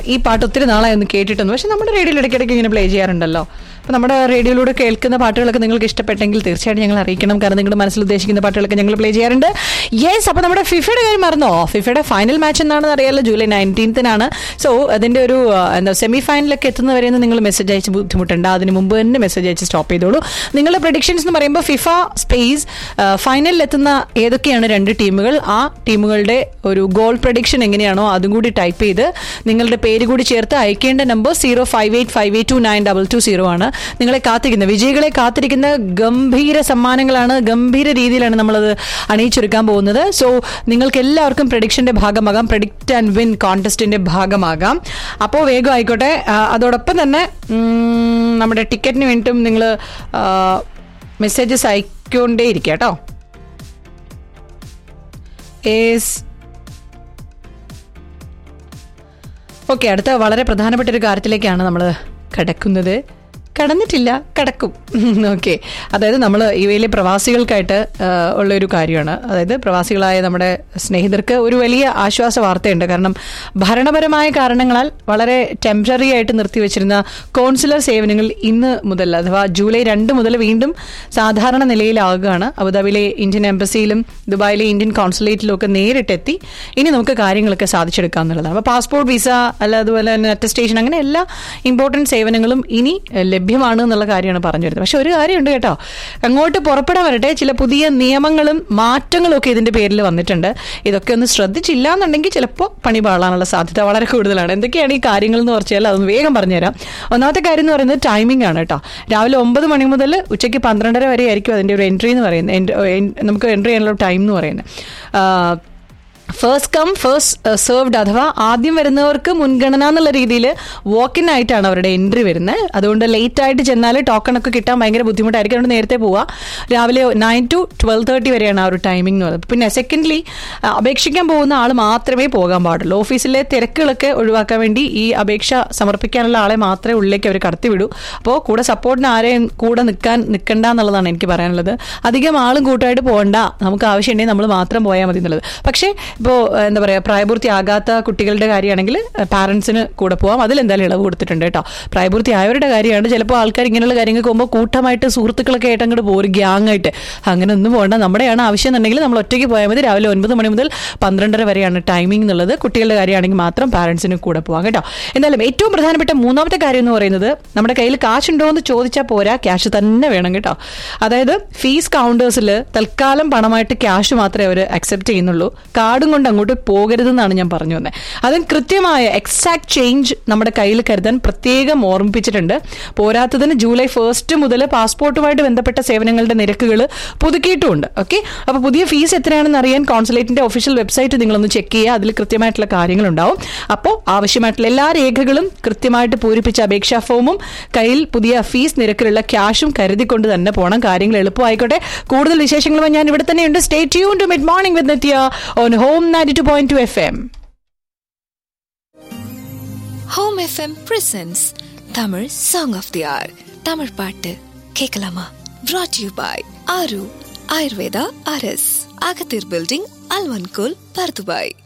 ഈ പാട്ട് ഒത്തിരി നാളായി ഒന്ന് കേട്ടിട്ടൊന്നും പക്ഷെ നമ്മുടെ റേഡിയോയിൽ ഇടയ്ക്കിടയ്ക്ക് ഇങ്ങനെ പ്ലേ ചെയ്യാറുണ്ടല്ലോ അപ്പോൾ നമ്മുടെ റേഡിയോയിലൂടെ കേൾക്കുന്ന പാട്ടുകളൊക്കെ നിങ്ങൾക്ക് ഇഷ്ടപ്പെട്ടെങ്കിൽ തീർച്ചയായിട്ടും ഞങ്ങൾ അറിയിക്കണം കാരണം നിങ്ങളുടെ മനസ്സിൽ ഉദ്ദേശിക്കുന്ന പാട്ടുകളൊക്കെ ഞങ്ങൾ പ്ലേ ചെയ്യാറുണ്ട് യെസ് അപ്പോൾ നമ്മുടെ ഫിഫയുടെ കാര്യം മറന്നോ ഫിഫയുടെ ഫൈനൽ മാച്ച് എന്നാണെന്ന് അറിയാലോ ജൂലൈ നയൻറ്റീൻത്തിനാണ് സോ അതിൻ്റെ ഒരു ആ, എന്താ സെമി ഫൈനലൊക്കെ എത്തുന്നവരെന്ന് നിങ്ങൾ മെസ്സേജ് അയച്ച് ബുദ്ധിമുട്ടുണ്ട് അതിന് മുമ്പ് തന്നെ മെസ്സേജ് അയച്ച് സ്റ്റോപ്പ് ചെയ്തോളൂ നിങ്ങളുടെ പ്രഡിക്ഷൻസ് എന്ന് പറയുമ്പോൾ ഫിഫ സ്പേസ് ഫൈനലിൽ എത്തുന്ന ഏതൊക്കെയാണ് രണ്ട് ടീമുകൾ ആ ടീമുകളുടെ ഒരു ഗോൾ പ്രഡിക്ഷൻ എങ്ങനെയാണോ അതും കൂടി ടൈപ്പ് ചെയ്ത് നിങ്ങളുടെ പേര് കൂടി ചേർത്ത് അയക്കേണ്ട number zero five eight five eight two nine double two zero ആണ് നിങ്ങളെ കാത്തിരിക്കുന്ന വിജയികളെ കാത്തിരിക്കുന്ന ഗംഭീര സമ്മാനങ്ങളാണ് ഗംഭീര രീതിയിലാണ് നമ്മളത് അണിയിച്ചൊരുക്കാൻ പോകുന്നത് സോ നിങ്ങൾക്ക് എല്ലാവർക്കും പ്രഡിക്ഷന്റെ ഭാഗമാകാം പ്രഡിക്റ്റ് ആൻഡ് വിൻ കോൺടെസ്റ്റിന്റെ ഭാഗമാകാം അപ്പോൾ വേഗം ആയിക്കോട്ടെ ആ, അതോടൊപ്പം തന്നെ ഉം, നമ്മുടെ ടിക്കറ്റിന് വേണ്ടിയിട്ടും നിങ്ങൾ മെസ്സേജസ് അയക്കൊണ്ടേ ഇരിക്കുക കേട്ടോ ഏസ് ഓക്കെ അടുത്ത വളരെ പ്രധാനപ്പെട്ട ഒരു കാര്യത്തിലേക്കാണ് നമ്മൾ കടക്കുന്നത് കടന്നിട്ടില്ല കടക്കും ഓക്കെ അതായത് നമ്മൾ ഇവയിലെ പ്രവാസികൾക്കായിട്ട് ആ, ഉള്ള ഒരു കാര്യമാണ് അതായത് പ്രവാസികളായ നമ്മുടെ സ്നേഹിതർക്ക് ഒരു വലിയ ആശ്വാസ വാർത്തയുണ്ട് കാരണം ഭരണപരമായ കാരണങ്ങളാൽ വളരെ ടെമ്പററി ആയിട്ട് നിർത്തിവെച്ചിരുന്ന കോൺസുലർ സേവനങ്ങൾ ഇന്ന് മുതൽ അഥവാ ജൂലൈ രണ്ട് മുതൽ വീണ്ടും സാധാരണ നിലയിലാകുകയാണ് അബുദാബിയിലെ ഇന്ത്യൻ എംബസിയിലും ദുബായിലെ ഇന്ത്യൻ കോൺസുലേറ്റിലും ഒക്കെ നേരിട്ടെത്തി ഇനി നമുക്ക് കാര്യങ്ങളൊക്കെ സാധിച്ചെടുക്കാം എന്നുള്ളതാണ് അപ്പോൾ പാസ്പോർട്ട് വിസ അല്ല അതുപോലെ തന്നെ അറ്റസ്റ്റേഷൻ അങ്ങനെ എല്ലാ ഇമ്പോർട്ടൻറ്റ് സേവനങ്ങളും ഇനി എഹ്, ലഭ്യമാണ് എന്നുള്ള കാര്യമാണ് പറഞ്ഞു വരുന്നത് പക്ഷെ ഒരു കാര്യമുണ്ട് കേട്ടോ അങ്ങോട്ട് പുറപ്പെടാൻ വരട്ടെ ചില പുതിയ നിയമങ്ങളും മാറ്റങ്ങളും ഒക്കെ ഇതിന്റെ പേരിൽ വന്നിട്ടുണ്ട് ഇതൊക്കെ ഒന്ന് ശ്രദ്ധിച്ചില്ല എന്നുണ്ടെങ്കിൽ ചിലപ്പോൾ പണി പാളാനുള്ള സാധ്യത വളരെ കൂടുതലാണ് എന്തൊക്കെയാണ് ഈ കാര്യങ്ങൾ എന്ന് പറഞ്ഞാൽ അതൊന്ന് വേഗം പറഞ്ഞുതരാം ഒന്നാമത്തെ കാര്യം എന്ന് പറയുന്നത് ടൈമിംഗ് ആണ് കേട്ടോ രാവിലെ ഒമ്പത് മണി മുതൽ ഉച്ചയ്ക്ക് പന്ത്രണ്ടര വരെ ആയിരിക്കും അതിന്റെ ഒരു എൻട്രി എന്ന് പറയുന്നത് എൻ- എൻ- നമുക്ക് എൻട്രി ചെയ്യാനുള്ള ടൈം എന്ന് പറയുന്നത് ആ, ഫസ്റ്റ് കം ഫസ്റ്റ് സെർവ്ഡ് അഥവാ ആദ്യം വരുന്നവർക്ക് മുൻഗണന എന്നുള്ള രീതിയിൽ വാക്കിൻ ആയിട്ടാണ് അവരുടെ എൻട്രി വരുന്നത് അതുകൊണ്ട് ലേറ്റ് ആയിട്ട് ചെന്നാൽ ടോക്കൺ ഒക്കെ കിട്ടാൻ ഭയങ്കര ബുദ്ധിമുട്ടായിരിക്കും അതുകൊണ്ട് നേരത്തെ പോവുക രാവിലെ നയൻ ടു ട്വൽവ് തേർട്ടി വരെയാണ് ആ ഒരു ടൈമിംഗ് എന്ന് പറയുന്നത് പിന്നെ സെക്കൻഡ്ലി അപേക്ഷിക്കാൻ പോകുന്ന ആൾ മാത്രമേ പോകാൻ പാടുള്ളൂ ഓഫീസിലെ തിരക്കുകളൊക്കെ ഒഴിവാക്കാൻ വേണ്ടി ഈ അപേക്ഷ സമർപ്പിക്കാനുള്ള ആളെ മാത്രമേ ഉള്ളിലേക്ക് അവർ കടത്തിവിടൂ അപ്പോൾ കൂടെ സപ്പോർട്ടിന് ആരെയും കൂടെ നിൽക്കാൻ നിൽക്കണ്ട എന്നുള്ളതാണ് എനിക്ക് പറയാനുള്ളത് അധികം ആളും കൂട്ടമായിട്ട് പോകണ്ട നമുക്ക് ആവശ്യമുണ്ടെങ്കിൽ നമ്മൾ മാത്രം പോയാൽ മതി എന്നുള്ളത് പക്ഷേ ഇപ്പോൾ എന്താ പറയുക പ്രായപൂർത്തിയാകാത്ത കുട്ടികളുടെ കാര്യമാണെങ്കിൽ പാരൻസിന് കൂടെ പോവാം അതിൽ എന്തായാലും ഇളവ് കൊടുത്തിട്ടുണ്ട് കേട്ടോ പ്രായപൂർത്തിയായവരുടെ കാര്യമാണ് ചിലപ്പോൾ ആൾക്കാർ ഇങ്ങനെയുള്ള കാര്യങ്ങൾക്ക് പോകുമ്പോൾ കൂട്ടമായിട്ട് സുഹൃത്തുക്കളൊക്കെ ആയിട്ട് അങ്ങോട്ട് പോകും ഒരു ഗ്യാങ് ആയിട്ട് അങ്ങനെ ഒന്നും പോകണ്ട നമ്മുടെയാണ് ആവശ്യം എന്നുണ്ടെങ്കിൽ നമ്മൾ ഒറ്റയ്ക്ക് പോയാൽ മതി രാവിലെ ഒൻപത് മണി മുതൽ പന്ത്രണ്ടര വരെയാണ് ടൈമിംഗ് എന്നുള്ളത് കുട്ടികളുടെ കാര്യമാണെങ്കിൽ മാത്രം പാരൻസിന് കൂടെ പോവാം കേട്ടോ എന്തായാലും ഏറ്റവും പ്രധാനപ്പെട്ട മൂന്നാമത്തെ കാര്യം എന്ന് പറയുന്നത് നമ്മുടെ കയ്യിൽ കാശുണ്ടോ എന്ന് ചോദിച്ചാൽ പോരാ ക്യാഷ് തന്നെ വേണം കേട്ടോ അതായത് ഫീസ് കൗണ്ടേഴ്സിൽ തൽക്കാലം പണമായിട്ട് ക്യാഷ് മാത്രമേ അവർ അക്സെപ്റ്റ് ചെയ്യുന്നുള്ളൂ കാർഡും കൊണ്ട് അങ്ങോട്ട് പോകരുതെന്നാണ് ഞാൻ പറഞ്ഞു വന്നത് അതും കൃത്യമായ എക്സാക്ട് ചേഞ്ച് നമ്മുടെ കയ്യിൽ കരുതാൻ പ്രത്യേകം ഓർമ്മിപ്പിച്ചിട്ടുണ്ട് പോരാത്തതിന് ജൂലൈ ഫസ്റ്റ് മുതൽ പാസ്പോർട്ടുമായിട്ട് ബന്ധപ്പെട്ട സേവനങ്ങളുടെ നിരക്കുകൾ പുതുക്കിയിട്ടുമുണ്ട് ഓക്കെ അപ്പോൾ പുതിയ ഫീസ് എത്രയാണെന്ന് അറിയാൻ കോൺസുലേറ്റിന്റെ ഒഫീഷ്യൽ വെബ്സൈറ്റ് നിങ്ങളൊന്ന് ചെക്ക് ചെയ്യുക അതിൽ കൃത്യമായിട്ടുള്ള കാര്യങ്ങളുണ്ടാവും അപ്പോൾ ആവശ്യമായിട്ടുള്ള എല്ലാ രേഖകളും കൃത്യമായിട്ട് പൂരിപ്പിച്ച അപേക്ഷാ ഫോമും കയ്യിൽ പുതിയ ഫീസ് നിരക്കിലുള്ള ക്യാഷും കരുതിക്കൊണ്ട് തന്നെ പോകണം കാര്യങ്ങൾ എളുപ്പമായിക്കോട്ടെ കൂടുതൽ വിശേഷങ്ങളുമായി ഞാൻ ഇവിടെ തന്നെയുണ്ട് stay tune to mid morning with Nithya on home ninety two point two F M home FM presents Tamil song of the hour Tamil பாட்டு கேட்கலாமா brought யூ பாய் ஆரு ஆயுர்வேதா அரஸ் அகத்தீர் பில்டிங் அல்வன்கோல் பர்துபாய்